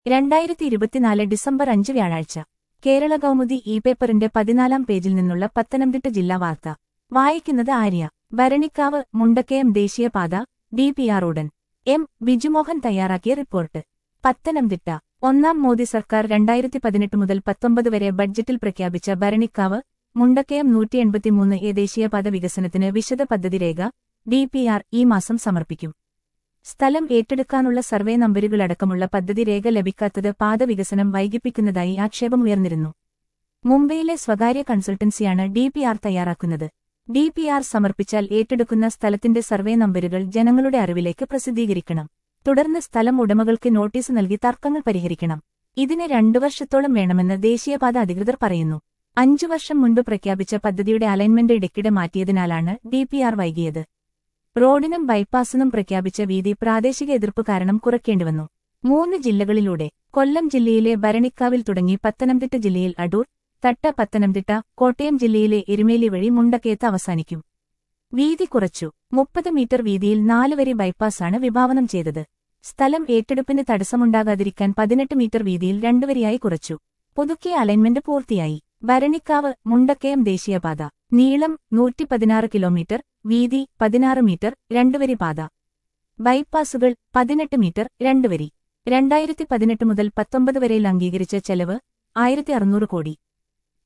രണ്ടായിരത്തി ഇരുപത്തിനാല് ഡിസംബർ അഞ്ച് വ്യാഴാഴ്ച കേരള കൗമുദി ഇ പേപ്പറിന്റെ പതിനാലാം പേജിൽ നിന്നുള്ള പത്തനംതിട്ട ജില്ലാ വാർത്ത വായിക്കുന്നത് ആര്യ ഭരണിക്കാവ് മുണ്ടക്കയം ദേശീയപാത ഡി പി ആർ ഉടൻ എം ബിജുമോഹൻ തയ്യാറാക്കിയ റിപ്പോർട്ട് പത്തനംതിട്ട ഒന്നാം മോദി സർക്കാർ രണ്ടായിരത്തി പതിനെട്ട് മുതൽ പത്തൊമ്പത് വരെ ബഡ്ജറ്റിൽ പ്രഖ്യാപിച്ച ഭരണിക്കാവ് മുണ്ടക്കയം നൂറ്റി എൺപത്തിമൂന്ന് എ ദേശീയപാത വികസനത്തിന് വിശദ പദ്ധതി രേഖ ഡി പി ആർ ഈ മാസം സമർപ്പിക്കും സ്ഥലം ഏറ്റെടുക്കാനുള്ള സർവേ നമ്പരുകളടക്കമുള്ള പദ്ധതി രേഖ ലഭിക്കാത്തത് പാത വികസനം വൈകിപ്പിക്കുന്നതായി ആക്ഷേപമുയർന്നിരുന്നു മുംബൈയിലെ സ്വകാര്യ കൺസൾട്ടൻസിയാണ് ഡി പി ആർ തയ്യാറാക്കുന്നത് ഡി പി ആർ സമർപ്പിച്ചാൽ ഏറ്റെടുക്കുന്ന സ്ഥലത്തിന്റെ സർവേ നമ്പരുകൾ ജനങ്ങളുടെ അറിവിലേക്ക് പ്രസിദ്ധീകരിക്കണം തുടർന്ന് സ്ഥലം ഉടമകൾക്ക് നോട്ടീസ് നൽകി തർക്കങ്ങൾ പരിഹരിക്കണം ഇതിന് രണ്ടു വർഷത്തോളം വേണമെന്ന് ദേശീയപാത അധികൃതർ പറയുന്നു അഞ്ചു വർഷം മുൻപ് പ്രഖ്യാപിച്ച പദ്ധതിയുടെ അലൈൻമെന്റ് ഇടയ്ക്കിടെ മാറ്റിയതിനാലാണ് ഡി പി ആർ വൈകിയത് റോഡിനും ബൈപ്പാസിനും പ്രഖ്യാപിച്ച വീതി പ്രാദേശിക എതിർപ്പ് കാരണം കുറയ്ക്കേണ്ടിവന്നു മൂന്ന് ജില്ലകളിലൂടെ കൊല്ലം ജില്ലയിലെ ഭരണിക്കാവിൽ തുടങ്ങി പത്തനംതിട്ട ജില്ലയിൽ അടൂർ തട്ട പത്തനംതിട്ട കോട്ടയം ജില്ലയിലെ എരുമേലി വഴി മുണ്ടക്കയത്ത് അവസാനിക്കും വീതി കുറച്ചു മുപ്പത് മീറ്റർ വീതിയിൽ നാല് വരി ബൈപ്പാസാണ് വിഭാവനം ചെയ്തത് സ്ഥലം ഏറ്റെടുപ്പിന് തടസ്സമുണ്ടാകാതിരിക്കാൻ പതിനെട്ട് മീറ്റർ വീതിയിൽ രണ്ടുവരിയായി കുറച്ചു പുതുക്കിയ അലൈൻമെന്റ് പൂർത്തിയായി ഭരണിക്കാവ് മുണ്ടക്കയം ദേശീയപാത നീളം നൂറ്റി പതിനാറ് കിലോമീറ്റർ വീതി പതിനാറ് മീറ്റർ രണ്ടുവരി പാത ബൈപ്പാസുകൾ പതിനെട്ട് മീറ്റർ രണ്ടുവരി രണ്ടായിരത്തി പതിനെട്ട് മുതൽ പത്തൊമ്പത് വരെയിൽ അംഗീകരിച്ച ചെലവ് ആയിരത്തി അറുന്നൂറ് കോടി